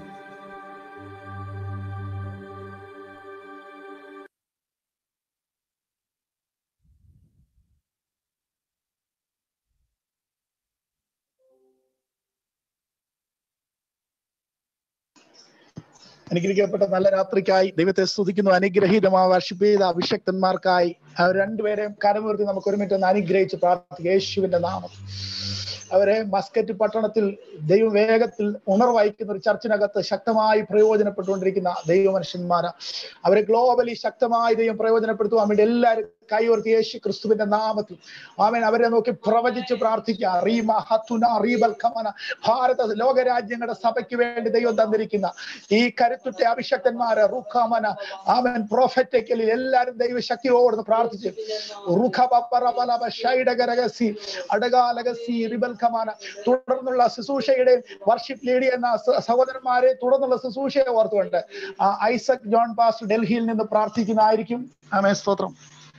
[SPEAKER 1] അനുഗ്രഹിക്കപ്പെട്ട നല്ല രാത്രിക്കായി ദൈവത്തെ സ്തുതിക്കുന്നു അനുഗ്രഹീതമാ വർഷിപ്പ് ചെയ്ത അഭിഷക്തന്മാർക്കായി അവർ രണ്ടുപേരെയും കരമുയർത്തി നമുക്ക് ഒരു മിനിറ്റ് ഒന്ന് അനുഗ്രഹിച്ച് പ്രാർത്ഥിക്കുക യേശുവിന്റെ നാമം അവരെ മസ്കറ്റ് പട്ടണത്തിൽ ദൈവം വേഗത്തിൽ ഉണർവഹിക്കുന്ന ഒരു ചർച്ചിനകത്ത് ശക്തമായി പ്രയോജനപ്പെട്ടുകൊണ്ടിരിക്കുന്ന ദൈവമനുഷ്യന്മാര് അവരെ ഗ്ലോബലി ശക്തമായി ദൈവം പ്രയോജനപ്പെടുത്തുവാൻ വേണ്ടി എല്ലാവരും കൈവർത്തി യേശു ക്രിസ്തുവിന്റെ നാമത്തിൽ ആമേൻ അവരെ നോക്കി പ്രവചിച്ച് പ്രാർത്ഥിക്കുക റീമ ഹത്തുന റീബൽ കമന ഭാരത ലോകരാജ്യങ്ങളുടെ സഭയ്ക്ക് വേണ്ടി ദൈവം തന്നിരിക്കുന്ന ഈ കരുത്തുറ്റ അഭിഷക്തന്മാര് റുഖമന ആമൻ പ്രോഫറ്റക്കലിൽ എല്ലാവരും ദൈവശക്തിയോട് പ്രാർത്ഥിച്ച് റുഖബറബലബ ഷൈഡകരകസി അടകാലകസി റിബൽ കമാന തുടർന്നുള്ള ശുശ്രൂഷയുടെ വർഷിപ്പ് ലീഡി എന്ന സ- സഹോദരന്മാരെ തുടർന്നുള്ള ശുശ്രൂഷയെ ഓർത്തുകൊണ്ട് ആ ഐസക് ജോൺ പാസ് ഡൽഹിയിൽ നിന്ന് പ്രാർത്ഥിക്കുന്നതായിരിക്കും ആമേ സ്തോത്രം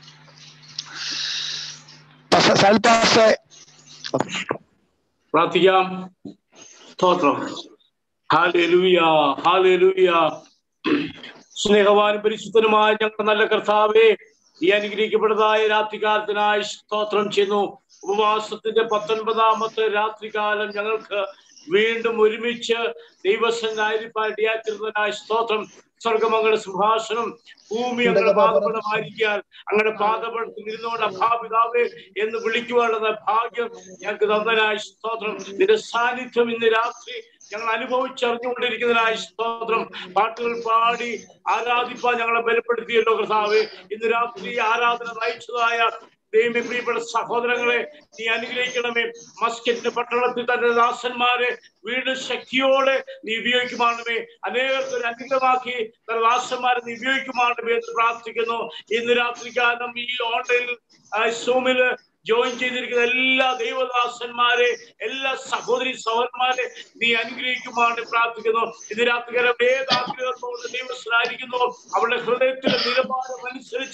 [SPEAKER 1] പാസ്റ്റർ സൽ പാസ്റ്റർ
[SPEAKER 4] പ്രാർത്ഥിക്കാം സ്തോത്രം ഹാലേലൂയ ഹാലേലൂയ സ്നേഹവാനും പരിശുദ്ധനുമായ ഞങ്ങളുടെ നല്ല കർത്താവേ ഈ അനുഗ്രഹിക്കപ്പെട്ടതായ രാത്രികാലത്തിനായി സ്തോത്രം ചെയ്യുന്നു ഉപവാസത്തിന്റെ പത്തൊൻപതാമത്തെ രാത്രികാലം ഞങ്ങൾക്ക് വീണ്ടും ഒരുമിച്ച് ദൈവസംഘായിരിക്കാൻ ഇടയാച്ചിരുന്നതിനായി സ്തോത്രം സ്വർഗമങ്ങളുടെ സിംഹാസനം ഭൂമി അങ്ങനെ പാദപടമായിരിക്കാൻ അങ്ങനെ പാദപടത്തിൽ ഇരുന്നുകൊണ്ട് അഭാപിതാവേ എന്ന് വിളിക്കുവാനുള്ള ഭാഗ്യം ഞങ്ങൾക്ക് തന്നതിനായി സ്തോത്രം നിന്റെ സാന്നിധ്യം ഇന്ന് രാത്രി ഞങ്ങൾ അനുഭവിച്ചറിഞ്ഞുകൊണ്ടിരിക്കുന്നതിനായി സ്തോത്രം പാട്ടുകൾ പാടി ആരാധിപ്പാൻ ഞങ്ങളെ ബലപ്പെടുത്തിയല്ലോ കർത്താവേ ഇന്ന് രാത്രി ആരാധന നയിച്ചതായ ദൈവമേ പ്രിയപ്പെട്ട സഹോദരങ്ങളെ നീ അനുഗ്രഹിക്കണമേ മസ്കറ്റിന്റെ പട്ടണത്തിൽ തന്റെ ദാസന്മാരെ വീണ്ടും ശക്തിയോടെ നീ ഉപയോഗിക്കുമാണമേ അനേകർക്ക് ഒരു അനുഗ്രഹമാക്കി തന്റെ ദാസന്മാരെ നീ ഉപയോഗിക്കുമാണമേ എന്ന് പ്രാർത്ഥിക്കുന്നു ഇന്ന് രാത്രികാലം ഈ ഓൺലൈനിൽ സൂമില് ജോയിൻ ചെയ്തിരിക്കുന്ന എല്ലാ ദൈവദാസന്മാരെ എല്ലാ സഹോദരി സഹോദരന്മാരെ നീ അനുഗ്രഹിക്കുമാണ് പ്രാർത്ഥിക്കുന്നു ഇത് രാത്രികാലം ഏത് ആഗ്രഹത്തോട് ദൈവസ്ഥനായിരിക്കുന്നു അവളുടെ ഹൃദയത്തിലെ നിലവാരം അനുസരിച്ച്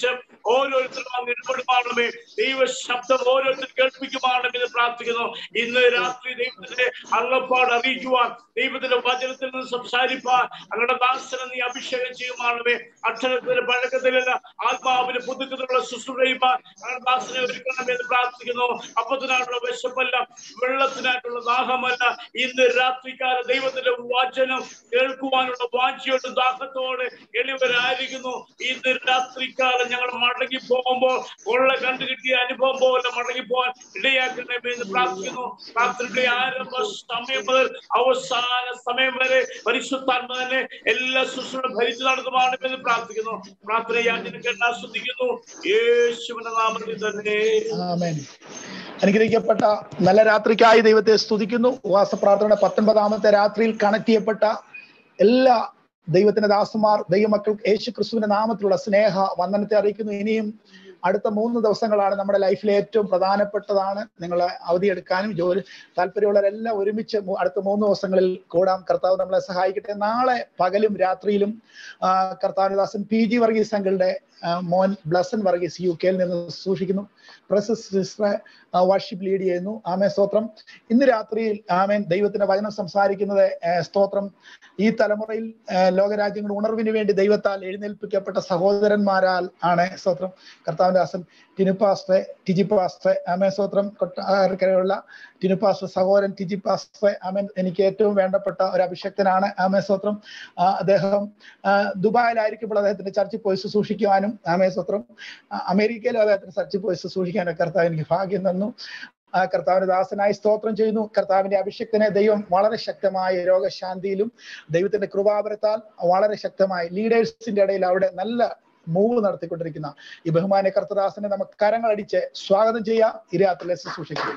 [SPEAKER 4] ഓരോരുത്തരും അങ്ങ് ഇടപെടുമാണമേ ദൈവ ശബ്ദം ഓരോരുത്തരും കേൾപ്പിക്കുമാണെന്ന് എന്ന് പ്രാർത്ഥിക്കുന്നു ഇന്ന് രാത്രി ദൈവത്തിന്റെ അള്ളപ്പാട് അറിയിക്കുവാൻ ദൈവത്തിന്റെ വചനത്തിൽ നിന്ന് സംസാരിപ്പാൻ അങ്ങയുടെ ദാസനെ നീ അഭിഷേകം ചെയ്യുമാണമേ അക്ഷരത്തിന്റെ പഴക്കത്തിലല്ല ആത്മാവിന് പുതുക്കത്തിലുള്ള ശുശ്രൂഷയുമാൻ അങ്ങയുടെ ദാസനെ ഒരുക്കണമെന്ന് പ്രാർത്ഥിക്കുന്നു അപ്പത്തിനായിട്ടുള്ള വിശപ്പല്ല വെള്ളത്തിനായിട്ടുള്ള ദാഹമല്ല ഇന്ന് രാത്രികാല ദൈവത്തിന്റെ വചനം കേൾക്കുവാനുള്ള വാഞ്ചയോട് ദാഹത്തോടെ എളിവരായിരിക്കുന്നു ഇന്ന് രാത്രികാലം ഞങ്ങൾ മടങ്ങി പോകുമ്പോൾ ഉള്ള കണ്ടു കിട്ടിയ അനുഭവം പോലെ മടങ്ങി പോകാൻ ഇടയാക്കണമേ എന്ന് പ്രാർത്ഥിക്കുന്നു പ്രാർത്ഥനയുടെ ആരംഭ സമയം മുതൽ അവസാന സമയം വരെ പരിശുദ്ധാത്മ തന്നെ എല്ലാ ശുശ്രൂഷ ഭരിച്ചു നടത്തുവാണെന്ന് പ്രാർത്ഥിക്കുന്നു പ്രാർത്ഥന യാചന കേട്ട് ആസ്വദിക്കുന്നു യേശുവിന്റെ നാമത്തിൽ തന്നെ
[SPEAKER 1] ആമേൻ അനുഗ്രഹിക്കപ്പെട്ട നല്ല രാത്രിക്കായി ദൈവത്തെ സ്തുതിക്കുന്നു ഉപവാസ പ്രാർത്ഥനയുടെ പത്തൊൻപതാമത്തെ രാത്രിയിൽ കണക്ട് ചെയ്യപ്പെട്ട എല്ലാ ദൈവത്തിന്റെ ദാസന്മാർ ദൈവമക്കൾ യേശു ക്രിസ്തുവിന്റെ നാമത്തിലുള്ള സ്നേഹ വന്ദനത്തെ അറിയിക്കുന്നു ഇനിയും അടുത്ത മൂന്ന് ദിവസങ്ങളാണ് നമ്മുടെ ലൈഫിലെ ഏറ്റവും പ്രധാനപ്പെട്ടതാണ് നിങ്ങൾ അവധിയെടുക്കാനും ജോലി താല്പര്യമുള്ളവരെല്ലാം ഒരുമിച്ച് മൂ- അടുത്ത മൂന്ന് ദിവസങ്ങളിൽ കൂടാം കർത്താവ് നമ്മളെ സഹായിക്കട്ടെ നാളെ പകലും രാത്രിയിലും ആ, കർത്താവിദാസൻ പി ജി വർഗീസ് അങ്കിളുടെ ആ, മോൻ ബ്ലസൻ വർഗീസ് യു കെയിൽ നിന്ന് സൂക്ഷിക്കുന്നു പ്രസസ് സിസ്റ്ററെ വർഷിപ്പ് ലീഡ് ചെയ്യുന്നു ആമേ സ്തോത്രം ഇന്ന് രാത്രിയിൽ ആമേൻ ദൈവത്തിന്റെ വചനം സംസാരിക്കുന്നത് ആ, സ്തോത്രം ഈ തലമുറയിൽ ആ, ലോകരാജ്യങ്ങളുടെ ഉണർവിന് വേണ്ടി ദൈവത്താൽ എഴുന്നേൽപ്പിക്കപ്പെട്ട സഹോദരന്മാരാൽ ആണ് സ്തോത്രം കർത്താവിന്റെ ദാസൻ ടിനുപാസ്ട്രെ ടിജി പാസ്ട്രെ ആമേ സ്തോത്രം കൊട്ടാരക്കരയുള്ള ടിനുപാസ്ട്രെ സഹോദരൻ ടിജി പാസ്ട്രെ ആമേൻ എനിക്ക് ഏറ്റവും വേണ്ടപ്പെട്ട ഒരു അഭിഷക്തനാണ് ആമേ സ്തോത്രം ആ, അദ്ദേഹം ആ, ദുബായിലായിരിക്കുമ്പോൾ അദ്ദേഹത്തിന്റെ ചർച്ചിൽ പോയി ശുശ്രൂഷിക്കുവാനും ആമേ സ്തോത്രം ആ, അമേരിക്കയിലും അദ്ദേഹത്തിന് ചർച്ചിൽ പോയി ശുശ്രൂഷിക്കാനും കർത്താവ് എനിക്ക് ഭാഗ്യം തന്നു ആ കർത്താവിന്റെ ദാസനായി സ്തോത്രം ചെയ്യുന്നു കർത്താവിന്റെ അഭിഷക്തനെ ദൈവം വളരെ ശക്തമായ രോഗശാന്തിയിലും ദൈവത്തിന്റെ കൃപാപരത്താൽ വളരെ ശക്തമായി ലീഡേഴ്സിന്റെ ഇടയിൽ അവിടെ നല്ല മൂവ് നടത്തിക്കൊണ്ടിരിക്കുന്ന ഈ ബഹുമാന കർത്തദാസനെ നമുക്ക് കരങ്ങളടിച്ച് സ്വാഗതം ചെയ്യാം ഈ രാത്രിയിലെ ശുശ്രൂഷയ്ക്ക്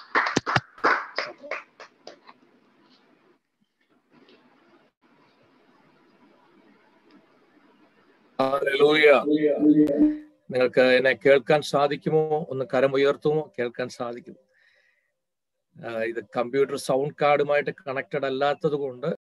[SPEAKER 5] ഹല്ലേലൂയ. നിങ്ങൾക്ക് എന്നെ കേൾക്കാൻ സാധിക്കുമോ ഒന്ന് കരം ഉയർത്തുമോ കേൾക്കാൻ സാധിക്കും ആ, ഇത് കമ്പ്യൂട്ടർ സൗണ്ട് കാർഡുമായിട്ട് കണക്റ്റഡ് അല്ലാത്തത് കൊണ്ട്